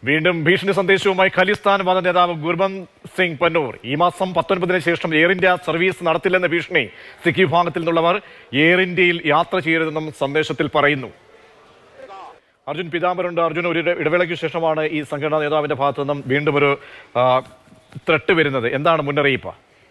വീണ്ടും ഭീഷണി സന്ദേശവുമായി ഖലിസ്ഥാൻ മത നേതാവ് ഗുർബന്ത് സിംഗ് പന്നൂർ ഈ മാസം പത്തൊൻപതിന് ശേഷം എയർ ഇന്ത്യ സർവീസ് നടത്തില്ലെന്ന ഭീഷണി സിഖ് വിഭാഗത്തിൽ നിന്നുള്ളവർ എയർ ഇന്ത്യയിൽ യാത്ര ചെയ്യരുതെന്നും സന്ദേശത്തിൽ പറയുന്നു അർജുൻ പിതാംബരുണ്ട് അർജുൻ ഒരു ഇട- ഇടവേളയ്ക്ക് ശേഷമാണ് ഈ സംഘടനാ നേതാവിന്റെ ഭാഗത്തു നിന്നും വീണ്ടും ഒരു ത്രട്ട് വരുന്നത് എന്താണ് മുന്നറിയിപ്പ്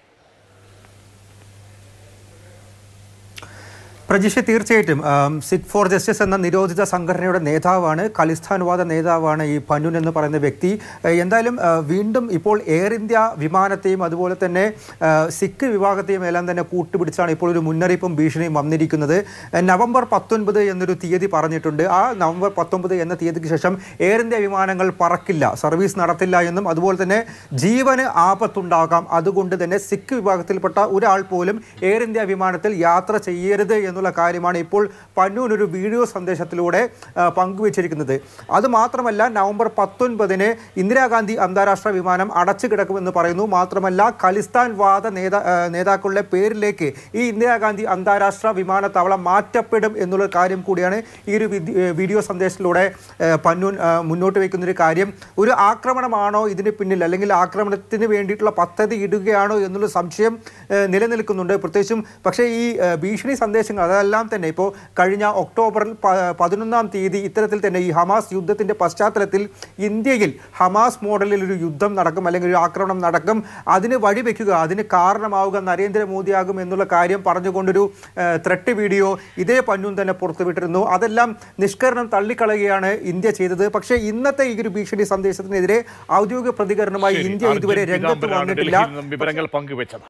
പ്രജിഷ തീർച്ചയായിട്ടും ആം, സിഖ് ഫോർ ജസ്റ്റിസ് എന്ന നിരോധിത സംഘടനയുടെ നേതാവാണ് ഖലിസ്ഥാൻവാദ നേതാവാണ് ഈ പന്നുൻ എന്ന് പറയുന്ന വ്യക്തി ഏഹ്, എന്തായാലും ആ, വീണ്ടും ഇപ്പോൾ എയർ ഇന്ത്യ വിമാനത്തെയും അതുപോലെ തന്നെ ആ, സിഖ് വിഭാഗത്തെയും എല്ലാം തന്നെ കൂട്ടുപിടിച്ചാണ് ഇപ്പോൾ ഒരു മുന്നറിയിപ്പും ഭീഷണിയും വന്നിരിക്കുന്നത് ഏഹ്, നവംബർ പത്തൊൻപത് എന്നൊരു തീയതി പറഞ്ഞിട്ടുണ്ട് ആ നവംബർ പത്തൊമ്പത് എന്ന തീയതിക്ക് ശേഷം എയർ ഇന്ത്യ വിമാനങ്ങൾ പറക്കില്ല സർവീസ് നടത്തില്ല എന്നും അതുപോലെ തന്നെ ജീവന് ആപത്തുണ്ടാകാം അതുകൊണ്ട് തന്നെ സിഖ് വിഭാഗത്തിൽപ്പെട്ട ഒരാൾ പോലും എയർ ഇന്ത്യ വിമാനത്തിൽ യാത്ര ചെയ്യരുത് എന്നുള്ള കാര്യമാണ് ഇപ്പോൾ പന്നൂൻ ഒരു വീഡിയോ സന്ദേശത്തിലൂടെ ആ, പങ്കുവച്ചിരിക്കുന്നത് അതുമാത്രമല്ല നവംബർ പത്തൊൻപതിന് ഇന്ദിരാഗാന്ധി അന്താരാഷ്ട്ര വിമാനം അടച്ചു കിടക്കുമെന്ന് പറയുന്നു മാത്രമല്ല ഖലിസ്ഥാൻ വാദ നേതാ ആ, നേതാക്കളുടെ പേരിലേക്ക് ഈ ഇന്ദിരാഗാന്ധി അന്താരാഷ്ട്ര വിമാനത്താവളം മാറ്റപ്പെടും എന്നുള്ള കാര്യം കൂടിയാണ് ഈ ഒരു വിദി- ഏ, വീഡിയോ സന്ദേശത്തിലൂടെ ഏ, പന്നൂൻ ആ, മുന്നോട്ട് വയ്ക്കുന്നൊരു കാര്യം ഒരു ആക്രമണമാണോ ഇതിന് പിന്നിൽ അല്ലെങ്കിൽ ആക്രമണത്തിന് വേണ്ടിയിട്ടുള്ള പദ്ധതി ഇടുകയാണോ എന്നുള്ള സംശയം ഏ, നിലനിൽക്കുന്നുണ്ട് പ്രത്യേകിച്ചും പക്ഷേ ഈ ഏ, ഭീഷണി സന്ദേശങ്ങൾ അതെല്ലാം തന്നെ ഇപ്പോൾ കഴിഞ്ഞ ഒക്ടോബറിൽ പ- പതിനൊന്നാം തീയതി ഇത്തരത്തിൽ തന്നെ ഈ ഹമാസ് യുദ്ധത്തിൻ്റെ പശ്ചാത്തലത്തിൽ ഇന്ത്യയിൽ ഹമാസ് മോഡലിൽ ഒരു യുദ്ധം നടക്കും അല്ലെങ്കിൽ ഒരു ആക്രമണം നടക്കും അതിന് വഴിവെക്കുക അതിന് കാരണമാവുക നരേന്ദ്രമോദിയാകും എന്നുള്ള കാര്യം പറഞ്ഞുകൊണ്ടൊരു ത്രെട്ട് വീഡിയോ ഇതേ പന്നൂൻ തന്നെ പുറത്തുവിട്ടിരുന്നു അതെല്ലാം നിഷ്കരണം തള്ളിക്കളയുകയാണ് ഇന്ത്യ ചെയ്തത് പക്ഷേ ഇന്നത്തെ ഈ ഒരു ഭീഷണി സന്ദേശത്തിനെതിരെ ഔദ്യോഗിക പ്രതികരണമായി ശരി, ഇന്ത്യ അർജുൻ ഇതുവരെ രംഗത്ത് പിതാംബരാണ് വന്നിട്ടില്ല ഡൽഹിയിൽ നിന്നും വിവരങ്ങൾ പങ്കുവച്ചത്